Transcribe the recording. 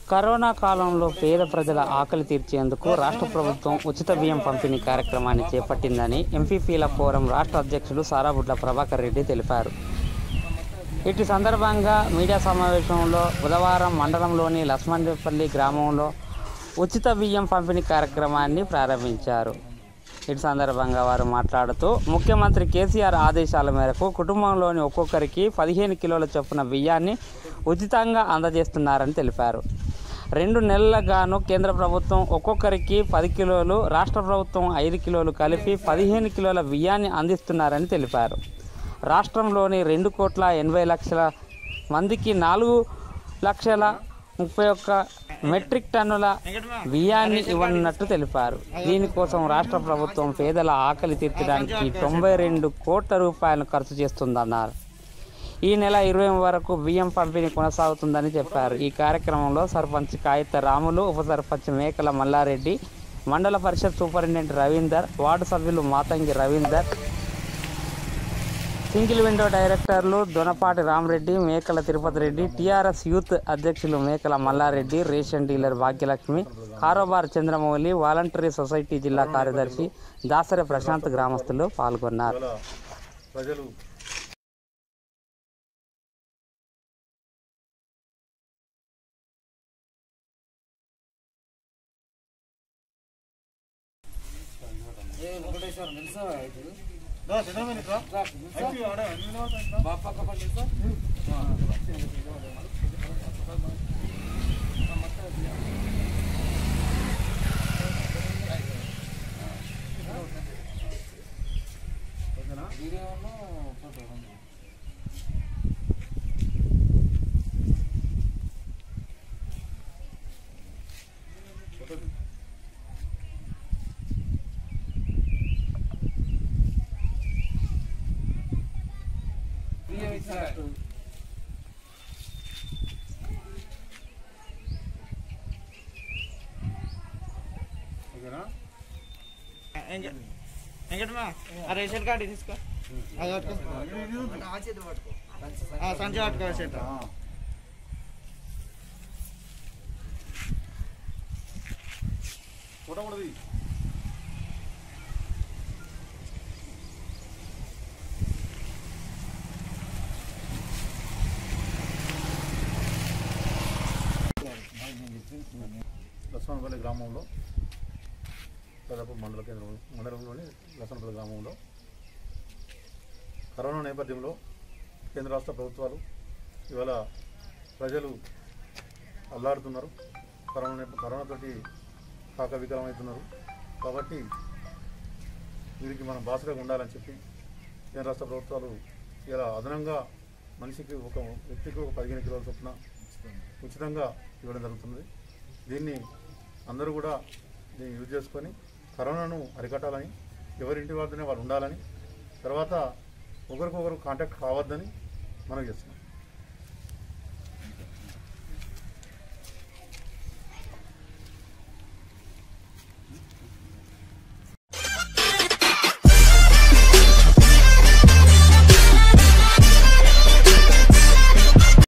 Corona కాలంలో పేద ప్రజల ఆకలి తీర్చేందుకు రాష్ట్ర ప్రభుత్వం ఉచిత బియ్యం పంపిణీ కార్యక్రమాన్ని చేపట్టిందని ఎంపీపీల ఫోరం రాష్ట్ర అధ్యక్షుడు సారాబుడ్ల ప్రభాకర్ రెడ్డి తెలిపారు ఇటు సందర్భంగా మీడియా సమావేశంలో బుధవారం మండలంలోని లక్ష్మణపల్లి గ్రామంలో ఉచిత బియ్యం పంపిణీ కార్యక్రమాన్ని ప్రారంభించారు ఇటు సందర్భంగా వారు మాట్లాడుతూ ముఖ్యమంత్రి కేసీఆర్ ఆదేశాల మేరకు కుటుంబంలోని ఒక్కొక్కరికి పదిహేను కిలోల చొప్పున బియ్యాన్ని ఉచితంగా అందజేస్తున్నారని తెలిపారు రెండు నెలలుగాను కేంద్ర ప్రభుత్వం ఒక్కొక్కరికి పది కిలోలు రాష్ట్ర ప్రభుత్వం ఐదు కిలోలు కలిపి పదిహేను కిలోల బియ్యాన్ని అందిస్తున్నారని తెలిపారు రాష్ట్రంలోని రెండు కోట్ల ఎనభై లక్షల మందికి నాలుగు లక్షల ముప్పై ఒక్క మెట్రిక్ టన్నుల బియ్యాన్ని ఇవ్వనున్నట్టు తెలిపారు దీనికోసం రాష్ట్ర ప్రభుత్వం పేదల ఆకలి తీర్చడానికి తొంభై రెండు కోట్ల రూపాయలను ఖర్చు చేస్తుందన్నారు ఈ నెల ఇరవై వరకు బియ్యం పంపిణీ కొనసాగుతుందని చెప్పారు ఈ కార్యక్రమంలో సర్పంచ్ కాగిత రాములు ఉప సర్పంచ్ మేకల మల్లారెడ్డి మండల పరిషత్ సూపరింటెండెంట్ రవీందర్ వార్డు సభ్యులు మాతంగి రవీందర్ సింగిల్ విండో డైరెక్టర్లు దొనపాటి రామరెడ్డి మేకల తిరుపతి రెడ్డి టీఆర్ఎస్ యూత్ అధ్యక్షులు మేకల మల్లారెడ్డి రేషన్ డీలర్ భాగ్యలక్ష్మి కారోబార్ చంద్రమౌళి వాలంటరీ సొసైటీ జిల్లా కార్యదర్శి దాసరి ప్రశాంత్ గ్రామస్తులు పాల్గొన్నారు ఇవాళ ప్రజలు ఓకేనా వెంకటమా ఆ రేషన్ కార్డు తీసుకో అది పట్టుకో ఆ, సంచి పట్టుకో చేత ఫోటో కూడా తీ. లక్ష్మణపల్లి గ్రామంలో దాదాపు మండల కేంద్రం మండలంలోని లక్ష్మణపల్లి గ్రామంలో కరోనా నేపథ్యంలో కేంద్ర రాష్ట్ర ప్రభుత్వాలు ఇవాళ ప్రజలు అల్లాడుతున్నారు కరోనా నేప- కరోనాతోటి కాక వికలమవుతున్నారు కాబట్టి వీరికి మనం బాసగా ఉండాలని చెప్పి కేంద్ర రాష్ట్ర ప్రభుత్వాలు ఇలా అదనంగా మనిషికి ఒక వ్యక్తికి ఒక పదిహేను కిలోల చొప్పున ఉచితంగా ఇవ్వడం జరుగుతుంది దీన్ని అందరూ కూడా దీన్ని యూజ్ చేసుకొని కరోనాను అరికట్టాలని ఎవరింటి వద్దనే వాళ్ళు ఉండాలని తర్వాత ఒకరికొకరు కాంటాక్ట్ కావద్దని మనం చేస్తున్నాం